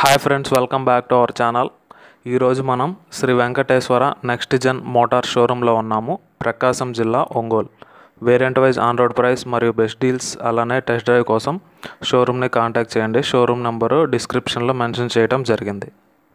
hi friends welcome back to our channel ఈరోజు మనం Sri Venkateswara next gen motor షోరూంలో ఉన్నాము ప్రకాశం జిల్లా Ongole variant wise on road price మరియు బెస్ట్ డీల్స్ అలానే టెస్ట్ డ్రైవ్ కోసం షోరూమ్ని కాంటాక్ట్ చేయండి షోరూమ్ నెంబరు డిస్క్రిప్షన్లో మెన్షన్ చేయడం జరిగింది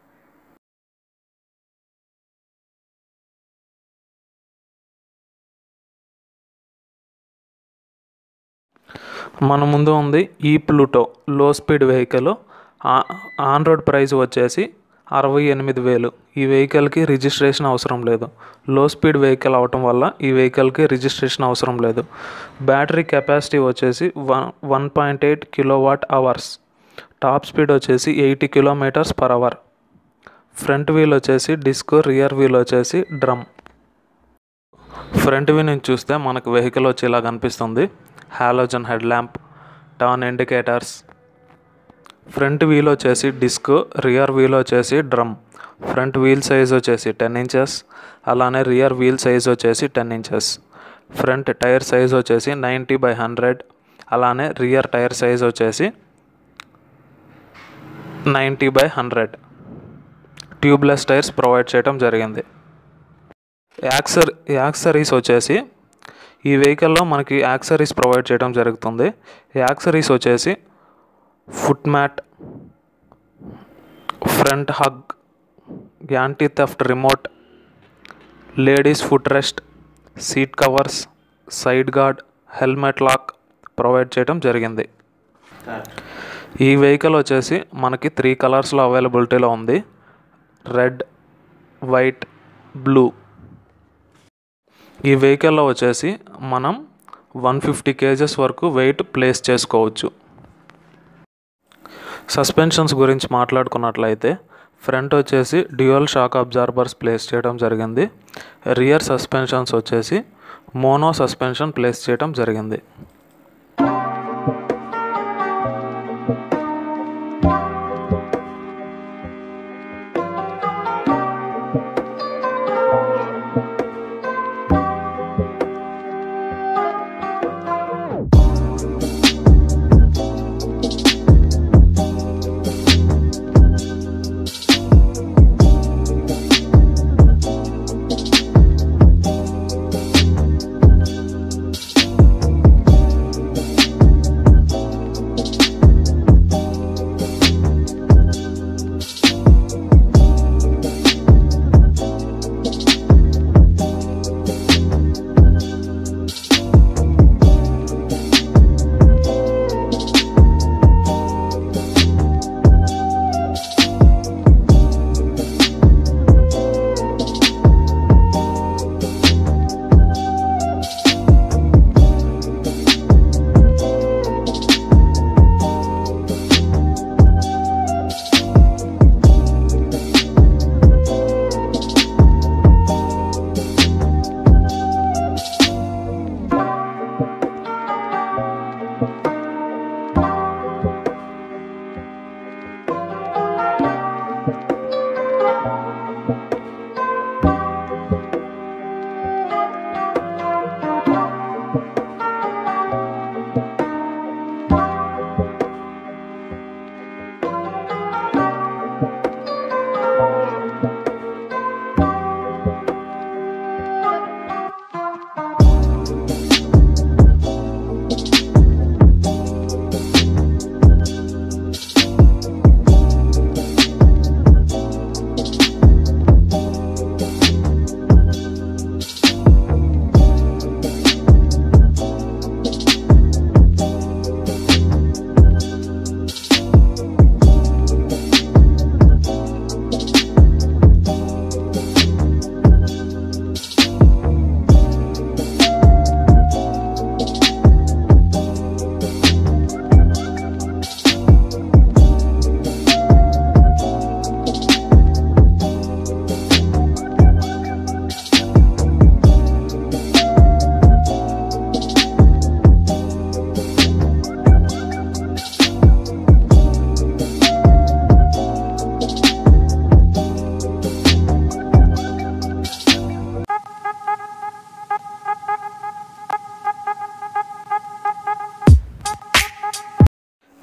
మన ముందు ఉంది ఈ Pluto low speed vehicle on road price వచ్చేసి అరవై ఎనిమిది వేలు ఈ వెహికల్కి రిజిస్ట్రేషన్ అవసరం లేదు లో స్పీడ్ వెహికల్ అవటం వల్ల ఈ వెహికల్కి రిజిస్ట్రేషన్ అవసరం లేదు బ్యాటరీ కెపాసిటీ వచ్చేసి one one point eight kilowatt hours top speed వచ్చేసి eighty kilometres per hour front wheel వచ్చేసి డిస్క్ రియర్ వీల్ వచ్చేసి డ్రమ్ ఫ్రంట్ వ్యూ నుంచి చూస్తే మనకు వెహికల్ వచ్చి ఇలా కనిపిస్తుంది halogen head lamp turn indicators front wheel వచ్చేసి డిస్క్ రియర్ వీల్ వచ్చేసి డ్రమ్ ఫ్రంట్ వీల్ సైజ్ వచ్చేసి టెన్ ఇంచెస్ అలానే రియర్ వీల్ సైజ్ వచ్చేసి ten inches front tyre size వచ్చేసి నైంటీ బై హండ్రెడ్ అలానే రియర్ టైర్ సైజ్ వచ్చేసి ninety by hundred tubeless tyres provide చేయడం జరిగింది యాక్సర్ యాక్సరీస్ వచ్చేసి ఈ వెహికల్లో మనకి యాక్సరీస్ ప్రొవైడ్ చేయడం జరుగుతుంది యాక్సరీస్ వచ్చేసి foot mat front hook anti theft remote ladies foot rest seat covers side guard helmet lock provide చేయడం జరిగింది ఈ వెహికల్ వచ్చేసి మనకి త్రీ కలర్స్లో అవైలబిలిటీలో ఉంది రెడ్ వైట్ బ్లూ ఈ వెహికల్లో వచ్చేసి మనం వన్ ఫిఫ్టీ కేజెస్ వరకు వెయిట్ ప్లేస్ చేసుకోవచ్చు సస్పెన్షన్స్ గురించి మాట్లాడుకున్నట్లయితే ఫ్రంట్ వచ్చేసి డ్యూయల్ షాక్ అబ్జార్బర్స్ ప్లేస్ చేయడం జరిగింది రియర్ సస్పెన్షన్స్ వచ్చేసి మోనో సస్పెన్షన్ ప్లేస్ చేయడం జరిగింది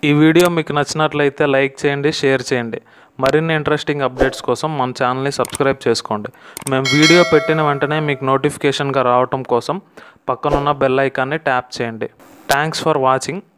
ఈ వీడియో మీకు నచ్చినట్లయితే లైక్ చేయండి షేర్ చేయండి మరిన్ని ఇంట్రెస్టింగ్ అప్డేట్స్ కోసం మన ఛానల్ని సబ్స్క్రైబ్ చేసుకోండి మేము వీడియో పెట్టిన వెంటనే మీకు నోటిఫికేషన్గా రావటం కోసం పక్కనున్న బెల్ ఐకాన్ని ట్యాప్ చేయండి థ్యాంక్స్ ఫర్ వాచింగ్